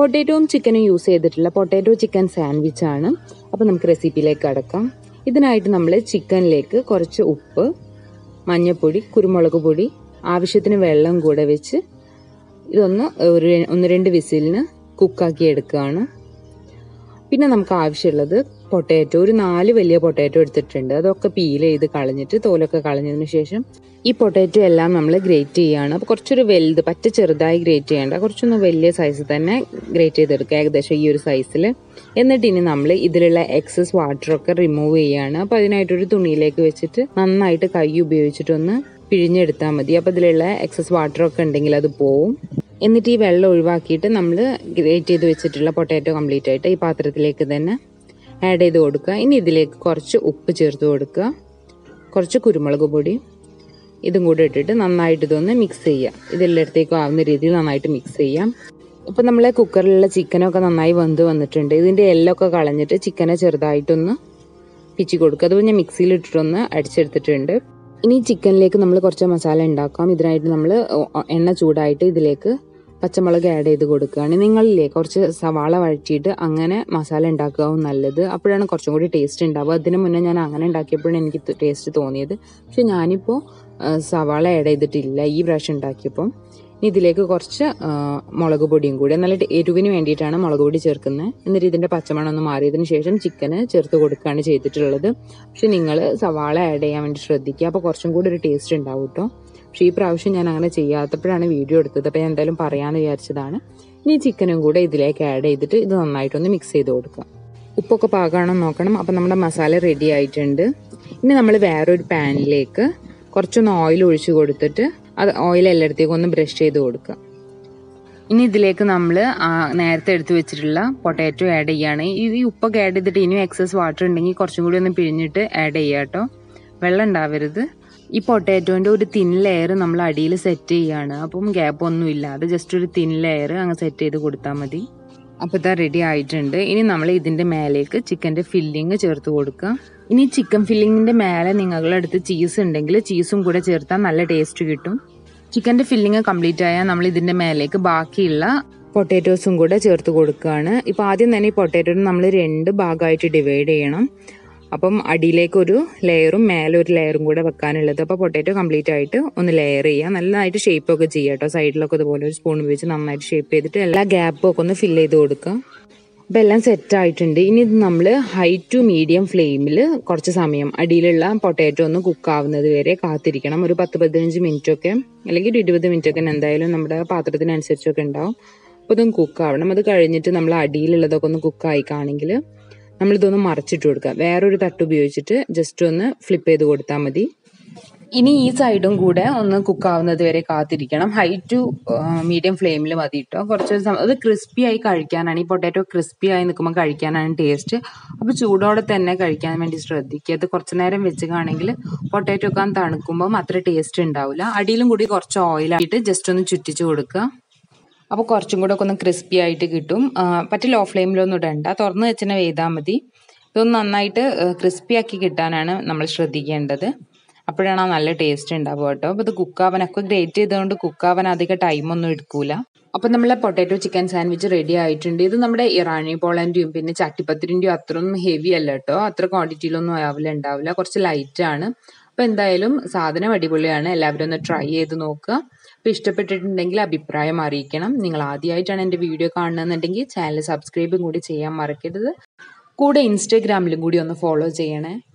പൊട്ടാറ്റോയും ചിക്കനും യൂസ് ചെയ്തിട്ടുള്ള potato chicken sandwich ആണ് അപ്പോൾ നമുക്ക് റെസിപ്പിയിലേക്ക് കടക്കാം ഇതിനായിട്ട് നമ്മൾ ചിക്കനിലേക്ക് കുറച്ച് ഉപ്പ് മഞ്ഞൾപ്പൊടി കുരുമുളക് പൊടി ആവശ്യത്തിന് വെള്ളം കൂടെ വെച്ച് ഇതൊന്ന് ഒരു ഒന്ന് രണ്ട് വിസിലിന് കുക്കാക്കി എടുക്കുകയാണ് പിന്നെ നമുക്ക് ആവശ്യമുള്ളത് പൊട്ടാറ്റോ ഒരു നാല് വലിയ പൊട്ടാറ്റോ എടുത്തിട്ടുണ്ട് അതൊക്കെ പീൽ ചെയ്ത് കളഞ്ഞിട്ട് തോലൊക്കെ കളഞ്ഞതിന് ശേഷം ഈ പൊട്ടാറ്റോ എല്ലാം നമ്മൾ ഗ്രേറ്റ് ചെയ്യുകയാണ് അപ്പോൾ കുറച്ചൊരു വലുത് പറ്റ ചെറുതായി ഗ്രേറ്റ് ചെയ്യേണ്ട കുറച്ചൊന്ന് വലിയ സൈസ് തന്നെ ഗ്രേറ്റ് ചെയ്തെടുക്കുക ഏകദേശം ഈ ഒരു സൈസിൽ എന്നിട്ട് ഇനി നമ്മൾ ഇതിലുള്ള എക്സസ് വാട്ടറൊക്കെ റിമൂവ് ചെയ്യുകയാണ് അപ്പോൾ അതിനായിട്ടൊരു തുണിയിലേക്ക് വെച്ചിട്ട് നന്നായിട്ട് കൈ ഉപയോഗിച്ചിട്ടൊന്ന് പിഴിഞ്ഞെടുത്താൽ മതി അപ്പോൾ ഇതിലുള്ള എക്സസ് വാട്ടറൊക്കെ ഉണ്ടെങ്കിൽ അത് പോവും എന്നിട്ട് ഈ വെള്ളം ഒഴിവാക്കിയിട്ട് നമ്മൾ ഗ്രേറ്റ് ചെയ്ത് വെച്ചിട്ടുള്ള പൊട്ടാറ്റോ കംപ്ലീറ്റ് ആയിട്ട് ഈ പാത്രത്തിലേക്ക് തന്നെ ആഡ് ചെയ്ത് കൊടുക്കുക ഇനി ഇതിലേക്ക് കുറച്ച് ഉപ്പ് ചേർത്ത് കൊടുക്കുക കുറച്ച് കുരുമുളക് പൊടി ഇതും കൂടെ ഇട്ടിട്ട് നന്നായിട്ട് ഇതൊന്ന് മിക്സ് ചെയ്യുക ഇതെല്ലായിടത്തേക്കും ആവുന്ന രീതിയിൽ നന്നായിട്ട് മിക്സ് ചെയ്യാം ഇപ്പം നമ്മൾ കുക്കറിലുള്ള ചിക്കനൊക്കെ നന്നായി വെന്ത് വന്നിട്ടുണ്ട് ഇതിൻ്റെ എല്ലൊക്കെ കളഞ്ഞിട്ട് ചിക്കനെ ചെറുതായിട്ടൊന്ന് പിച്ചി കൊടുക്കുക അതുപോലെ ഞാൻ മിക്സിയിൽ ഇട്ടിട്ടൊന്ന് അടിച്ചെടുത്തിട്ടുണ്ട് ഇനി ചിക്കനിലേക്ക് നമ്മൾ കുറച്ച് മസാല ഉണ്ടാക്കാം ഇതിനായിട്ട് നമ്മൾ എണ്ണ ചൂടായിട്ട് ഇതിലേക്ക് പച്ചമുളക് ആഡ് ചെയ്ത് കൊടുക്കുകയാണ് നിങ്ങളില്ലേ കുറച്ച് സവാള വഴറ്റിയിട്ട് അങ്ങനെ മസാല ഉണ്ടാക്കുകയാവും നല്ലത് അപ്പോഴാണ് കുറച്ചും കൂടി ടേസ്റ്റ് ഉണ്ടാവുക അതിന് മുന്നേ ഞാൻ അങ്ങനെ ഉണ്ടാക്കിയപ്പോഴാണ് എനിക്ക് ടേസ്റ്റ് തോന്നിയത് പക്ഷെ ഞാനിപ്പോൾ സവാള ആഡ് ചെയ്തിട്ടില്ല ഈ പ്രാവശ്യം ഉണ്ടാക്കിയപ്പോൾ ഇനി ഇതിലേക്ക് കുറച്ച് മുളക് പൊടിയും കൂടി നല്ല എരിവിന് വേണ്ടിയിട്ടാണ് മുളക് പൊടി ചേർക്കുന്നത് എന്നിട്ട് ഇതിൻ്റെ പച്ചമണം ഒന്ന് മാറിയതിന് ശേഷം ചിക്കന് ചേർത്ത് കൊടുക്കുകയാണ് ചെയ്തിട്ടുള്ളത് പക്ഷെ നിങ്ങൾ സവാള ആഡ് ചെയ്യാൻ വേണ്ടി ശ്രദ്ധിക്കുക അപ്പോൾ കുറച്ചും കൂടി ഒരു ടേസ്റ്റ് ഉണ്ടാവും കേട്ടോ പക്ഷേ ഈ പ്രാവശ്യം ഞാൻ അങ്ങനെ ചെയ്യാത്തപ്പോഴാണ് വീഡിയോ എടുത്തത് അപ്പോൾ ഞാൻ എന്തായാലും പറയാമെന്ന് വിചാരിച്ചതാണ് ഇനി ചിക്കനും കൂടെ ഇതിലേക്ക് ആഡ് ചെയ്തിട്ട് ഇത് നന്നായിട്ടൊന്ന് മിക്സ് ചെയ്ത് കൊടുക്കുക ഉപ്പൊക്കെ പാകമാണോ നോക്കണം അപ്പം നമ്മുടെ മസാല റെഡി ആയിട്ടുണ്ട് ഇനി നമ്മൾ വേറൊരു പാനിലേക്ക് കുറച്ചൊന്ന് ഓയിൽ ഒഴിച്ച് കൊടുത്തിട്ട് അത് ഓയിൽ എല്ലായിടത്തേക്കും ഒന്ന് ബ്രഷ് ചെയ്ത് കൊടുക്കുക ഇനി ഇതിലേക്ക് നമ്മൾ നേരത്തെ എടുത്ത് വെച്ചിട്ടുള്ള പൊട്ടാറ്റോ ആഡ് ചെയ്യുകയാണ് ഈ ഉപ്പൊക്കെ ആഡ് ചെയ്തിട്ട് ഇനിയും എക്സസ് വാട്ടർ ഉണ്ടെങ്കിൽ കുറച്ചും കൂടി ഒന്ന് പിഴിഞ്ഞിട്ട് ആഡ് ചെയ്യുക കേട്ടോ വെള്ളം ഉണ്ടാവരുത് ഈ പൊട്ടാറ്റോൻ്റെ ഒരു തിൻ ലെയർ നമ്മൾ അടിയിൽ സെറ്റ് ചെയ്യുകയാണ് അപ്പം ഗ്യാപ്പ് ഒന്നും ഇല്ലാതെ ജസ്റ്റ് ഒരു തിൻ ലെയർ അങ്ങ് സെറ്റ് ചെയ്ത് കൊടുത്താൽ മതി അപ്പോൾ ഇതാ റെഡി ആയിട്ടുണ്ട് ഇനി നമ്മൾ ഇതിൻ്റെ മേലേക്ക് ചിക്കൻ്റെ ഫില്ലിങ് ചേർത്ത് കൊടുക്കുക ഇനി ചിക്കൻ ഫില്ലിങ്ങിൻ്റെ മേലെ നിങ്ങളുടെ അടുത്ത് ചീസ് ഉണ്ടെങ്കിൽ ചീസും കൂടെ ചേർത്താൽ നല്ല ടേസ്റ്റ് കിട്ടും ചിക്കൻ്റെ ഫില്ലിങ് കംപ്ലീറ്റ് ആയാൽ നമ്മൾ ഇതിൻ്റെ മേലേക്ക് ബാക്കിയുള്ള പൊട്ടാറ്റോസും കൂടെ ചേർത്ത് കൊടുക്കുകയാണ് ഇപ്പോൾ ആദ്യം തന്നെ ഈ പൊട്ടാറ്റോ നമ്മൾ രണ്ട് ഭാഗമായിട്ട് ഡിവൈഡ് ചെയ്യണം അപ്പം അടിയിലേക്ക് ഒരു ലെയറും മേലെ ഒരു ലെയറും കൂടെ വെക്കാനുള്ളത് അപ്പോൾ പൊട്ടാറ്റോ കംപ്ലീറ്റ് ആയിട്ട് ഒന്ന് ലെയർ ചെയ്യുക നല്ലതായിട്ട് ഷേപ്പ് ഒക്കെ ചെയ്യുക കേട്ടോ സൈഡിലൊക്കെ ഇതുപോലെ ഒരു സ്പൂൺ ഉപയോഗിച്ച് നന്നായിട്ട് ഷേപ്പ് ചെയ്തിട്ട് എല്ലാ ഗ്യാപ്പും ഒക്കെ ഒന്ന് ഫില്ല് ചെയ്ത് കൊടുക്കുക അപ്പോൾ എല്ലാം സെറ്റ് ആയിട്ടുണ്ട് ഇനി ഇത് നമ്മൾ ഹൈ ടു മീഡിയം ഫ്ലെയിമിൽ കുറച്ച് സമയം അടിയിലുള്ള പൊട്ടാറ്റോ ഒന്ന് കുക്ക് ആവുന്നത് വരെ കാത്തിരിക്കണം ഒരു പത്ത് പതിനഞ്ച് മിനിറ്റ് ഒക്കെ അല്ലെങ്കിൽ ഒരു ഇരുപത് മിനിറ്റ് ഒക്കെ എന്തായാലും നമ്മുടെ പാത്രത്തിനനുസരിച്ചൊക്കെ ഉണ്ടാവും അപ്പോൾ ഇതൊന്ന് കുക്ക് ആവണം അത് കഴിഞ്ഞിട്ട് നമ്മൾ അടിയിലുള്ളതൊക്കെ ഒന്ന് കുക്കായി കാണെങ്കിൽ നമ്മളിതൊന്ന് മറച്ചിട്ട് കൊടുക്കുക വേറൊരു തട്ട് ഉപയോഗിച്ചിട്ട് ജസ്റ്റ് ഒന്ന് ഫ്ലിപ്പ് ചെയ്ത് കൊടുത്താൽ മതി ഇനി ഈ സൈഡും കൂടെ ഒന്ന് കുക്ക് ആവുന്നത് വരെ കാത്തിരിക്കണം ഹൈ ടു മീഡിയം ഫ്ലെയിമിൽ മതി കേട്ടോ കുറച്ച് അത് ക്രിസ്പി ആയി കഴിക്കാനാണ് ഈ പൊട്ടാറ്റോ ക്രിസ്പി ആയി നിൽക്കുമ്പോൾ കഴിക്കാനാണ് ടേസ്റ്റ് അപ്പോൾ ചൂടോടെ തന്നെ കഴിക്കാൻ വേണ്ടി ശ്രദ്ധിക്കുക അത് കുറച്ച് നേരം വെച്ച് കാണെങ്കിൽ പൊട്ടാറ്റോ ഒക്കെ തണുക്കുമ്പോൾ അത്ര ടേസ്റ്റ് ഉണ്ടാവില്ല അടിയിലും കൂടി കുറച്ച് ഓയിലായിട്ട് ജസ്റ്റ് ഒന്ന് ചുറ്റിച്ച് കൊടുക്കുക അപ്പോൾ കുറച്ചും കൂടെ ഒക്കെ ഒന്ന് ക്രിസ്പി ആയിട്ട് കിട്ടും പറ്റി ലോ ഫ്ലെയിമിലൊന്നും ഇടണ്ട തുറന്ന് വെച്ചിനെ വെയ്താൽ മതി ഇതൊന്ന് നന്നായിട്ട് ക്രിസ്പി ആക്കി കിട്ടാനാണ് നമ്മൾ ശ്രദ്ധിക്കേണ്ടത് അപ്പോഴാണ് നല്ല ടേസ്റ്റ് ഉണ്ടാവുക കേട്ടോ അപ്പോൾ ഇത് കുക്കാവനൊക്കെ ഗ്രേറ്റ് ചെയ്തുകൊണ്ട് കുക്കാവൻ അധികം ടൈമൊന്നും എടുക്കൂല അപ്പോൾ നമ്മളെ പൊട്ടാറ്റോ ചിക്കൻ സാൻഡ്വിച്ച് റെഡി ആയിട്ടുണ്ട് ഇത് നമ്മുടെ ഇറാനി പോളൻ്റെയും പിന്നെ ചട്ടിപ്പത്തിരിൻ്റെയും അത്രയൊന്നും ഹെവി അല്ല കേട്ടോ അത്ര ക്വാണ്ടിറ്റിയിലൊന്നും ആവില്ല ഉണ്ടാവില്ല കുറച്ച് ലൈറ്റ് ആണ് അപ്പോൾ എന്തായാലും സാധനം അടിപൊളിയാണ് എല്ലാവരും ഒന്ന് ട്രൈ ചെയ്ത് നോക്കുക അപ്പോൾ ഇഷ്ടപ്പെട്ടിട്ടുണ്ടെങ്കിൽ അഭിപ്രായം അറിയിക്കണം നിങ്ങൾ ആദ്യമായിട്ടാണ് എൻ്റെ വീഡിയോ കാണുന്നതെന്നുണ്ടെങ്കിൽ ചാനൽ സബ്സ്ക്രൈബും കൂടി ചെയ്യാൻ മറക്കരുത് കൂടെ ഇൻസ്റ്റാഗ്രാമിലും കൂടി ഒന്ന് ഫോളോ ചെയ്യണേ